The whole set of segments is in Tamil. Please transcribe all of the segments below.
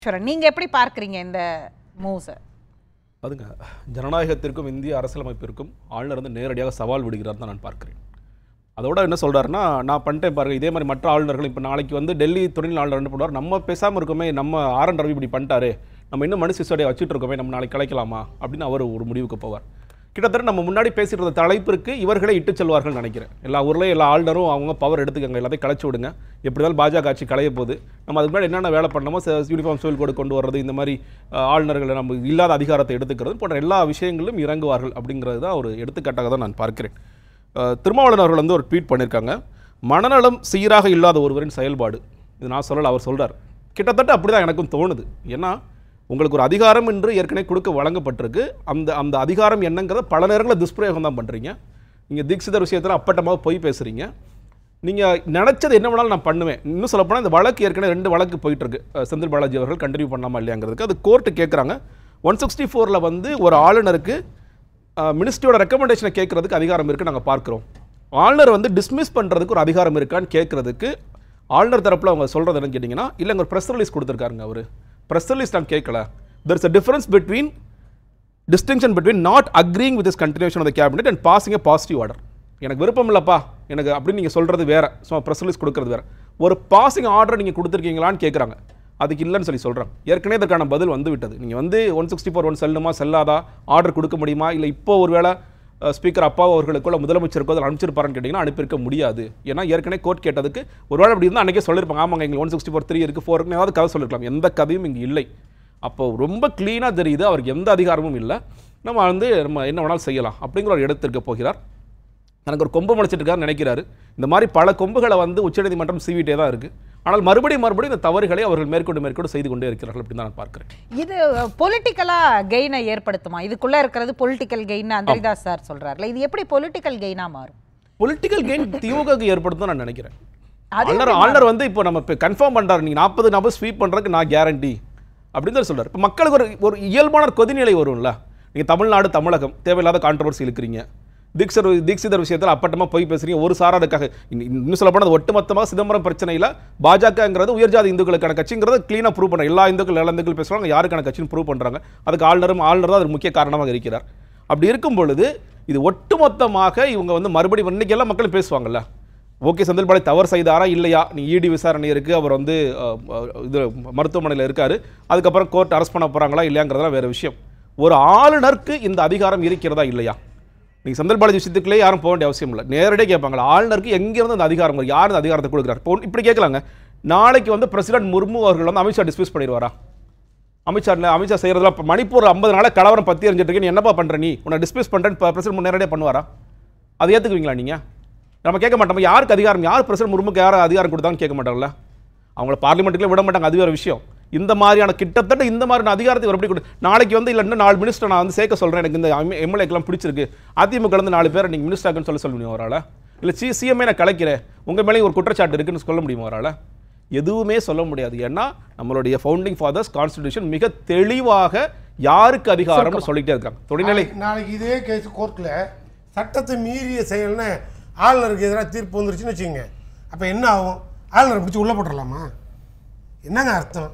ஈஸ்வரன் நீங்க எப்படி பார்க்கறீங்க இந்த மூவ்ஸை அதுங்க ஜனநாயகத்திற்கும் இந்திய அரசியலமைப்பிற்கும் ஆளுநர் வந்து நேரடியாக சவால் விடுகிறார் தான் நான் பார்க்கிறேன் அதோட என்ன சொல்றாருன்னா நான் பண்ணிட்டேன் பாருங்க இதே மாதிரி மற்ற ஆளுநர்கள் இப்போ நாளைக்கு வந்து டெல்லி துணைநிலை ஆளுநர் என்ன பண்ணுவார் நம்ம பேசாமல் இருக்கோமே நம்ம ஆர் என் ரவி இப்படி பண்ணிட்டாரு நம்ம இன்னும் மனு சிசோடைய வச்சுட்டு இருக்கோமே நம்ம நாளைக்கு கலைக்கலாமா அப்படின்னு அவர் ஒரு முடிவுக்கு போவார் கிட்டத்தட்ட நம்ம முன்னாடி பேசிட்டு இருந்த தலைப்பிற்கு இவர்களே இட்டு செல்வார்கள் நினைக்கிறேன் எல்லா ஊர்லேயும் எல்லா ஆளுநரும் அவங்க பவர் எடுத்துக்கங்க எல்லாத்தையும் கலைச்சு விடுங்க எப்படி இருந்தாலும் பாஜக ஆட்சி களைய போகுது நம்ம அதுக்கு முன்னாடி என்னென்ன வேலை பண்ணணுமோ யூனிஃபார்ம் சிவில் கோடு கொண்டு வர்றது இந்த மாதிரி அஹ், ஆளுநர்களை நம்ம இல்லாத அதிகாரத்தை எடுத்துக்கிறது போன்ற எல்லா விஷயங்களிலும் இறங்குவார்கள் அப்படிங்கிறது தான் ஒரு எடுத்துக்காட்டாக தான் நான் பார்க்கிறேன் அஹ், திருமாவளவன் அவர்கள் வந்து ஒரு ட்வீட் பண்ணியிருக்காங்க மனநலம் சீராக இல்லாத ஒருவரின் செயல்பாடு இது நான் சொல்லல அவர் சொல்றார் கிட்டத்தட்ட அப்படிதான் எனக்கும் தோணுது ஏன்னா உங்களுக்கு ஒரு அதிகாரம் என்று ஏற்கனவே கொடுக்க வழங்கப்பட்டிருக்கு அந்த அந்த அதிகாரம் என்னங்கிறத பல நேரங்களில் துஷ்பிரயோகம் தான் பண்ணுறீங்க நீங்கள் தீட்சிதர் விஷயத்தில் அப்பட்டமாக போய் பேசுகிறீங்க நீங்கள் நினச்சது என்ன வேணாலும் நான் பண்ணுவேன் இன்னும் சொல்லப்போனால் இந்த வழக்கு ஏற்கனவே ரெண்டு வழக்கு போயிட்டு இருக்கு அஹ் செந்தில் பாலாஜி அவர்கள் கண்டினியூ பண்ணாமா இல்லையாங்கிறதுக்கு அது கோர்ட்டு கேட்குறாங்க ஒன் சிக்ஸ்டி ஃபோரில் வந்து ஒரு ஆளுநருக்கு மினிஸ்ட்ரியோட ரெக்கமெண்டேஷனை கேட்கறதுக்கு அதிகாரம் இருக்குது நாங்கள் பார்க்குறோம் ஆளுநர் வந்து டிஸ்மிஸ் பண்ணுறதுக்கு ஒரு அதிகாரம் இருக்கான்னு கேட்கறதுக்கு ஆளுநர் தரப்பில் அவங்க சொல்கிறது என்னன்னு கேட்டிங்கன்னா இல்லைங்க ஒரு ப்ரெஸ் ரிலீஸ் கொடுத்துருக்காருங்க அவர் ப்ரெஸ் ரிலீஸ் நான் கேட்கல there is a difference between distinction between not agreeing with this continuation of the cabinet and passing a positive order எனக்கு விருப்பம் இல்லைப்பா எனக்கு அப்படின்னு நீங்கள் சொல்கிறது வேற ஸோ ப்ரெஸ் ரிலீஸ் கொடுக்கறது வேற ஒரு பாசிங் ஆர்டர் நீங்கள் கொடுத்துருக்கீங்களான்னு கேட்குறாங்க அதுக்கு இல்லைன்னு சொல்லி சொல்கிறாங்க ஏற்கனவே இதற்கான பதில் வந்து விட்டது நீங்கள் வந்து ஒன் சிக்ஸ்டி ஃபோர் ஒன் செல்லுமா செல்லாதா ஆர்டர் கொடுக்க முடியுமா இல்லை இப்போ ஒருவேளை ஸ்பீக்கர் அப்பா அவர்களுக்குள்ள முதலமைச்சருக்கோ அதில் அனுப்பிச்சிருப்பாருன்னு கேட்டிங்கன்னா அனுப்பியிருக்க முடியாது ஏன்னா ஏற்கனவே கோர்ட் கேட்டதுக்கு ஒருவேளை அப்படி இருந்தால் அன்றைக்கே சொல்லியிருப்பாங்க ஆமாங்க எங்களுக்கு ஒன் சிக்ஸ்டி ஃபோர் த்ரீ இருக்குது ஃபோர் இருக்குது ஏதாவது கதை சொல்லிருக்கலாம் எந்த கதையும் இங்கே இல்லை அப்போ ரொம்ப க்ளீனாக தெரியுது அவருக்கு எந்த அதிகாரமும் இல்லை நம்ம வந்து நம்ம என்ன வேணாலும் செய்யலாம் அப்படிங்கிற ஒரு இடத்திற்கு போகிறார் எனக்கு ஒரு கொம்பு முளைச்சிட்டு இருக்காருன்னு நினைக்கிறாரு இந்த மாதிரி பல கொம்புகளை வந்து உச்சநீதிமன்றம் சீவிட்டே தான் இருக்குது ஆனால் மறுபடியும் மறுபடியும் இந்த தவறுகளை அவர்கள் மேற்கொண்டு மேற்கொண்டு செய்து கொண்டே இருக்கிறார்கள் அப்படின்னு தான் நான் பார்க்கிறேன் இது பொலிட்டிக்கலா கெயினை ஏற்படுத்துமா இதுக்குள்ள இருக்கிறது பொலிட்டிக்கல் கெயின் அந்தரிதாஸ் சார் சொல்றாருல இது எப்படி பொலிட்டிக்கல் கெயினா மாறும் பொலிட்டிக்கல் கெயின் திமுகக்கு ஏற்படுத்தும் நான் நினைக்கிறேன் அது ஆளுநர் ஆளுநர் வந்து இப்போ நம்ம இப்போ கன்ஃபார்ம் பண்றாரு நீங்க நாற்பது நபர் ஸ்வீப் பண்றதுக்கு நான் கேரண்டி அப்படின்னு தான் சொல்றாரு இப்போ மக்களுக்கு ஒரு ஒரு இயல்பான ஒரு கொதிநிலை வரும்ல நீங்க தமிழ்நாடு தமிழகம் தேவையில்லாத கான்ட்ரவர்சி இழுக்கிறீங்க தீக்ஷர் தீக்ஷிதர் விஷயத்தில் அப்பட்டமா போய் பேசுறீங்க ஒரு சாராருக்காக இன்னும் இன்னும் சொல்ல போனால் ஒட்டுமொத்தமாக சிதம்பரம் பிரச்சனையில் பாஜகங்கிறது உயர்ஜாதி இந்துக்களுக்கான கட்சிங்கிறத க்ளீனாக ப்ரூவ் பண்ணுறாங்க எல்லா இந்துக்கள் எல்லா இந்துக்கள் பேசுவாங்க யாருக்கான கட்சின்னு ப்ரூவ் பண்ணுறாங்க அதுக்கு ஆளுநரும் ஆளுநர் தான் அது முக்கிய காரணமாக இருக்கிறார் அப்படி இருக்கும் பொழுது இது ஒட்டுமொத்தமாக இவங்க வந்து மறுபடியும் இன்னைக்கு எல்லாம் மக்கள் பேசுவாங்கல்ல ஓகே செந்தில் பாலாஜி தவறு செய்தாரா இல்லையா நீ இடி விசாரணை இருக்கு அவர் வந்து அஹ், அஹ், இது மருத்துவமனையில் இருக்காரு அதுக்கப்புறம் கோர்ட் அரெஸ்ட் பண்ண போறாங்களா இல்லையாங்கிறதெல்லாம் வேற விஷயம் ஒரு ஆளுநருக்கு இந்த அதிகாரம் இருக்கிறதா இல்லையா நீங்க செந்தில் பாலாஜி விஷயத்துக்குள்ளே யாரும் போக வேண்டிய அவசியம் இல்லை நேரடியாக கேட்பாங்களா ஆளுநருக்கு எங்கிருந்து அந்த அதிகாரம் வரும்? யார் இந்த அதிகாரத்தை கொடுக்குறாரு இப்போ இப்படி கேட்கலாங்க நாளைக்கு வந்து பிரசிடென்ட் முர்மு அவர்கள் வந்து அமித்ஷா டிஸ்மிஸ் பண்ணிடுவாரா அமித்ஷா அமித்ஷா செய்யறதுல இப்போ மணிப்பூர் ஐம்பது நாள கலவரம் பத்தி எரிஞ்சிட்டு இருக்கு நீ என்னப்பா பண்ற நீ உன்னை டிஸ்மிஸ் பண்றேன்னு பிரசிடென்ட் நேரடியாக பண்ணுவாரா அதை ஏத்துக்குவீங்களா நீங்க நம்ம கேட்க மாட்டோம் யாருக்கு அதிகாரம் யார் பிரசிடென்ட் முர்முக்கு யார் அதிகாரம் கொடுத்தாங்கன்னு கேட்க மாட்டாங்கல்ல அவங்கள பார்லிமெண்ட்டுக்குள்ளே விட மாட்டாங்க அது வேற விஷயம் இந்த மாதிரியான கிட்டத்தட்ட இந்த மாதிரியான அதிகாரத்தை இவர் எப்படி கொடு நாளைக்கு வந்து இல்லை இன்னும் நாலு மினிஸ்டர் நான் வந்து சேர்க்க சொல்றேன் எனக்கு இந்த எம்எல்ஏக்கெல்லாம் பிடிச்சிருக்கு அதிமுக இருந்து நாலு பேரை நீங்கள் மினிஸ்டர் ஆக்குன்னு சொல்ல சொல்ல முடியும் அவரால் இல்லை சி சிஎம்ஏ நான் கலைக்கிறேன் உங்க மேலேயும் ஒரு குற்றச்சாட்டு இருக்குன்னு சொல்ல முடியுமா அவரால் எதுவுமே சொல்ல முடியாது ஏன்னா நம்மளுடைய ஃபவுண்டிங் ஃபாதர்ஸ் கான்ஸ்டிடியூஷன் மிக தெளிவாக யாருக்கு அதிகாரம்னு சொல்லிட்டே இருக்காங்க தொழில்நிலை நாளைக்கு- நாளைக்கு இதே கேஸ் கோர்ட்டில் சட்டத்தை மீறிய செயல்னு ஆளுநருக்கு எதிராக தீர்ப்பு வந்துருச்சுன்னு வச்சுக்கோங்க அப்போ என்ன ஆகும் ஆளுநரை பிடிச்சி உள்ளே போட்டுடலாமா என்னங்க அர்த்தம்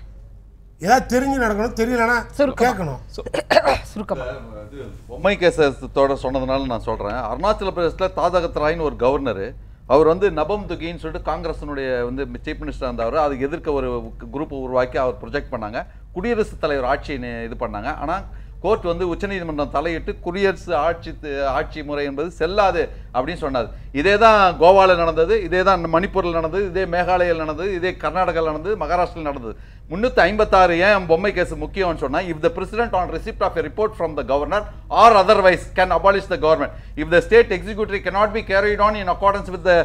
ஏதாவது தெரிஞ்சு நடக்கணும் தெரியலன்னா சுருக்கமா. கேட்கணும் சுருக்கமா பொம்மை கேசத்தோட சொன்னதுனால நான் சொல்றேன் அருணாச்சல பிரதேசத்துல தாதகத் ராய்னு ஒரு கவர்னர் அவர் வந்து நபம் துகின்னு சொல்லிட்டு காங்கிரஸினுடைய வந்து சீஃப் மினிஸ்டர் இருந்தவர் அதுக்கு எதிர்க்க ஒரு குரூப் உருவாக்கி அவர் ப்ரொஜெக்ட் பண்ணாங்க குடியரசுத் தலைவர் ஆட்சியை நி- இது பண்ணாங்க ஆனா கோர்ட் வந்து உச்சநீதிமன்றம் தலையிட்டு குடியரசு ஆட்சி த- ஆட்சி முறை என்பது செல்லாது அப்படின்னு சொன்னார் இதே தான் கோவாவில் நடந்தது இதே தான் மணிப்பூரில் நடந்தது இதே மேகாலயில் நடந்தது இதே கர்நாடகாவில் நடந்தது மகாராஷ்டிரில் நடந்தது முன்னூத்தி ஐம்பத்தாறு ஏன் பொம்மை கேஸ் முக்கியம்னு சொன்னா if the president on receipt of a report from the governor or otherwise can abolish the government if the state executive cannot be carried on in accordance with the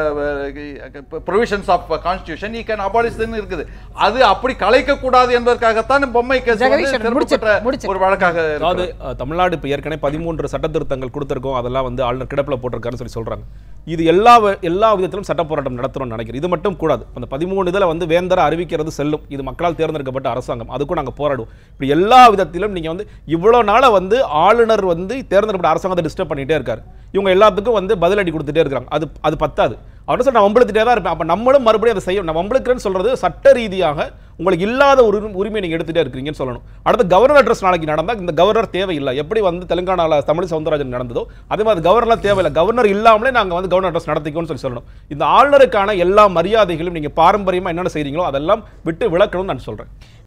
uh, uh, provisions of uh, constitution he can abolish ன்னு இருக்குது அது அப்படி கலைக்க கூடாது என்பதற்காகத்தான் பொம்மை கேஸ் ஜெகதீஷன், முடிச்சிட்டு, முடிச்சிட்டு. ஒரு வழக்காக அதாவது இருக்கிறது. அஹ், தமிழ்நாடு இப்போ ஏற்கனவே பதிமூன்று சட்ட திருத்தங்கள் கொடுத்துருக்கோம் அதெல்லாம் வந்து ஆளுநர் கிடப்பில் போட்டிருக்காருன்னு சொல்லி சொல்றாங்க இது எல்லா வ- எல்லா விதத்திலும் சட்ட போராட்டம் நடத்தணும்னு நினைக்கிறேன் இது மட்டும் கூடாது அந்த பதிமூணு இதில் வந்து வேந்தரை அறிவிக்கிறது செல்லும் இது மக்களால் தேர்ந்தெடுக்கப்பட்ட அரசாங்கம் அதுக்கும் நாங்கள் போராடுவோம் இப்படி எல்லா விதத்திலும் நீங்கள் வந்து இவ்வளோ நாளாக வந்து ஆளுநர் வந்து தேர்ந்தெடுக்கப்பட்ட அரசாங்கத்தை டிஸ்டர்ப் பண்ணிட்டே இருக்காரு இவங்க எல்லாத்துக்கும் வந்து பதிலடி கொடுத்துட்டே இருக்காங்க அது அது பத்தாது அவர்கிட்ட சொல்ல நான் வம்பளுத்திட்டே தான் இருப்பேன் அப்போ நம்மளும் மறுபடியும் அதை செய்ய நான் வம்பளுக்குறேன்னு சொல்றது சட்ட ரீதியாக உங்களுக்கு இல்லாத ஒரு உரிமை- உரிமையை நீங்க எடுத்துட்டே இருக்கீங்கன்னு சொல்லணும் அடுத்து கவர்னர் அட்ரஸ் நாளைக்கு நடந்தா இந்த கவர்னர் தேவையில்லை எப்படி வந்து தெலுங்கானால தமிழ் சவுந்தரராஜன் நடந்ததோ அதே மாதிரி கவர்னர்லாம் தேவையில்லை கவர்னர் இல்லாமலே நாங்க வந்து கவர்னர் அட்ரஸ் நடத்திக்கோன்னு சொல்லி சொல்லணும் இந்த ஆளுநருக்கான எல்லா மரியாதைகளும் நீங்க பாரம்பரியமா என்னென்ன செய்றீங்களோ அதெல்லாம் விட்டு விளக்கணும்னு நான் சொல்றேன்